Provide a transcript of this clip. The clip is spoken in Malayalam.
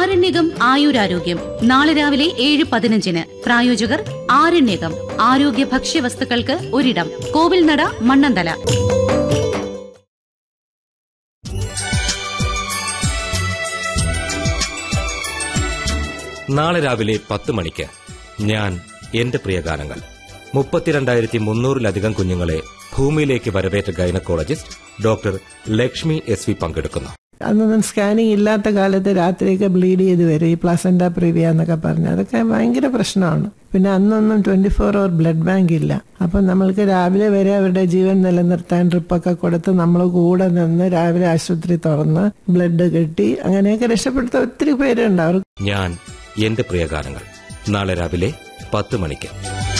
ആരണ്യകം ആയുരാരോഗ്യം നാളെ രാവിലെ ഏഴ് പതിനഞ്ചിന് പ്രായോജകർ ആരണ്യകം ആരോഗ്യ ഭക്ഷ്യവസ്തുക്കൾക്ക് ഒരിടം കോവിൽനട മണ്ണന്തല നാളെ രാവിലെ പത്ത് മണിക്ക് ഞാൻ എന്റെ പ്രിയഗാനങ്ങൾ മുപ്പത്തിരണ്ടായിരത്തി മുന്നൂറിലധികം കുഞ്ഞുങ്ങളെ ഭൂമിയിലേക്ക് വരവേറ്റ gynaecologist doctor Lakshmi S V പങ്കെടുക്കുന്നു അന്നൊന്നും സ്കാനിങ് ഇല്ലാത്ത കാലത്ത് രാത്രിയൊക്കെ ബ്ലീഡ് ചെയ്ത് വരും ഈ പ്ലസന്റ പ്രിവിയ എന്നൊക്കെ പറഞ്ഞ് അതൊക്കെ ഭയങ്കര പ്രശ്നമാണ് പിന്നെ അന്നൊന്നും twenty four hour blood bank ഇല്ല അപ്പൊ നമ്മൾക്ക് രാവിലെ വരെ അവരുടെ ജീവൻ നിലനിർത്താൻ ട്രിപ്പൊക്കെ കൊടുത്ത് നമ്മൾ കൂടെ നിന്ന് രാവിലെ ആശുപത്രി തുറന്ന് ബ്ലഡ് കെട്ടി അങ്ങനെയൊക്കെ രക്ഷപ്പെടുത്ത ഒത്തിരി പേരുണ്ട് അവർ ഞാൻ എന്റെ പ്രിയഗാനങ്ങൾ നാളെ രാവിലെ പത്ത് മണിക്ക്